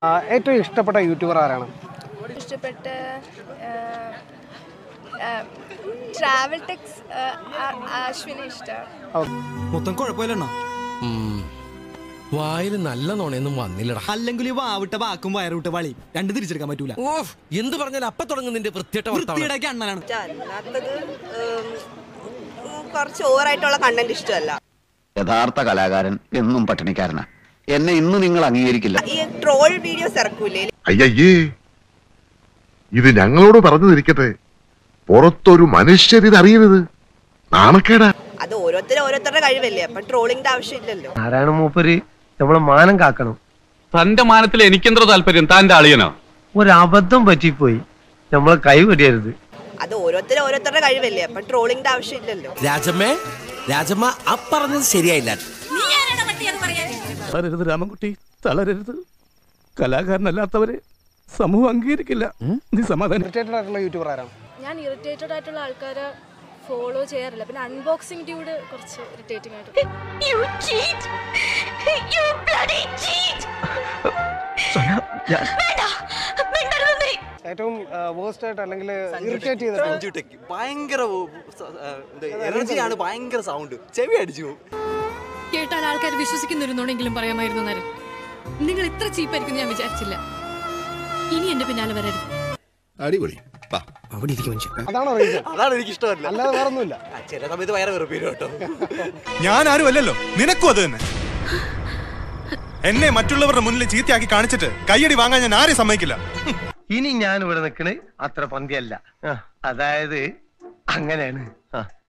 ആ, ഏറ്റവും ഇഷ്ടപ്പെട്ട യൂട്യൂബർ ആരാണ് ഇഷ്ടപ്പെട്ട ട്രാവൽ ടെക്സ് അശ്വിനെ ഇഷ്ടമാണ് മൊത്തം കുഴപ്പമില്ലെണ്ണ വായിൽ നല്ല നുണയൊന്നും വന്നില്ലടാ അല്ലെങ്കിൽ ഈ വാവിട്ട വാക്കും വയറുവിട്ട വളി രണ്ടും തിരിച്ചെടുക്കാൻ പറ്റൂല ഓഫ് എന്ത് പറഞ്ഞാൽ അപ്പൊ തുടങ്ങും നിന്റെ വൃത്തിയുടെ വർത്തമാനം വൃത്തിയുടെ അണ്ണനാണ് അല്ലാത്തത് ഉം, ഉം, കുറച്ച് ഓവറായിട്ടുള്ള കണ്ടന്റ് ഇഷ്ടമല്ല യഥാർത്ഥ കലാകാരൻ എന്നും പട്ടിണിക്കാരനാ എന്നെ ഇന്ന് നിങ്ങൾ അംഗീകരിക്കില്ല ഈ ട്രോൾ വീഡിയോസ് ഇറക്കൂലേ അയ്യയ്യേ ഇത് ഞങ്ങളോട് പറഞ്ഞു തിരിക്കട്ടെ പുറത്തൊരു മനുഷ്യരിത് അറിയരുത് നാണക്കേടാ അത് ഓരോരുത്തരും ഓരോരുത്തരുടെ കഴിവല്ലേ അപ്പൊ ട്രോളിങ്ങിന്റെ ആവശ്യമില്ലല്ലോ ആരാണ് മൂപ്പര് നമ്മളെ മാനം കാക്കണം തന്റെ മാനത്തിൽ എനിക്കെന്തോ താല്പര്യം താന്റെ അളിയനോ ഒരു അബദ്ധം പറ്റിപ്പോയി നമ്മളെ കൈ വെടിയരുത് അത് ഓരോരുത്തരും ഓരോരുത്തരുടെ കഴിവല്ലേ അപ്പൊ ട്രോളിങ്ങിന്റെ ആവശ്യമില്ലല്ലോ രാജമ്മേ രാജമ്മ ആ പറഞ്ഞത് ശരിയായില്ല തളരരുത് രാമൻകുട്ടി തളരരുത് കലാകാരനല്ലാത്തവരെ സമൂഹം അംഗീകരിക്കില്ല നീ സമാധാനം ഇറിറ്റേറ്റഡ് ആയിട്ടുള്ള യൂട്യൂബർ ആരാണ് ഞാൻ ഇറിറ്റേറ്റഡ് ആയിട്ടുള്ള ആൾക്കാരെ ഫോളോ ചെയ്യാറില്ല പിന്നെ അൺബോക്സിംഗ് ഡ്യൂഡ് കുറച്ച് ഇറിറ്റേറ്റിംഗ് ആയിട്ട് ഏറ്റവും വേഴ്സ്റ്റ് ആയിട്ട് അല്ലെങ്കിൽ ഇറിറ്റേറ്റ് ചെയ്തിട്ട് ഭയങ്കര എനർജിയാണ് ഭയങ്കര സൗണ്ട് ചെവി അടിച്ചു പോകും കേട്ടാൽ ആൾക്കാർ വിശ്വസിക്കുന്നിരുന്നോണെങ്കിലും പറയാമായിരുന്നു നരൻ നിങ്ങൾ ഇത്ര ചീപ്പായിരിക്കും ഞാൻ വിചാരിച്ചില്ല ഇനി എന്റെ പിന്നാലെ വരരുത് അടിപൊളി അവിടെ ഇരിക്കും മനുഷ്യൻ അതാണോ റീസൺ അതാണ് എനിക്ക് ഇഷ്ടമല്ല അല്ലാതെ വേറെ ഒന്നുമില്ല ചില സമയത്ത് വയറ് വെറുപ്പിരും കേട്ടോ ഞാൻ ആരും അല്ലല്ലോ നിനക്കും അത് തന്നെ എന്നെ മറ്റുള്ളവരുടെ മുന്നിൽ ചീത്തയാക്കി കാണിച്ചിട്ട് കയ്യടി വാങ്ങാൻ ഞാൻ ആരെയും സമ്മതിക്കില്ല ഇനി ഞാൻ ഇവിടെ നിൽക്കണേ അത്ര പന്തിയല്ല അതായത് അങ്ങനെയാണ് ആ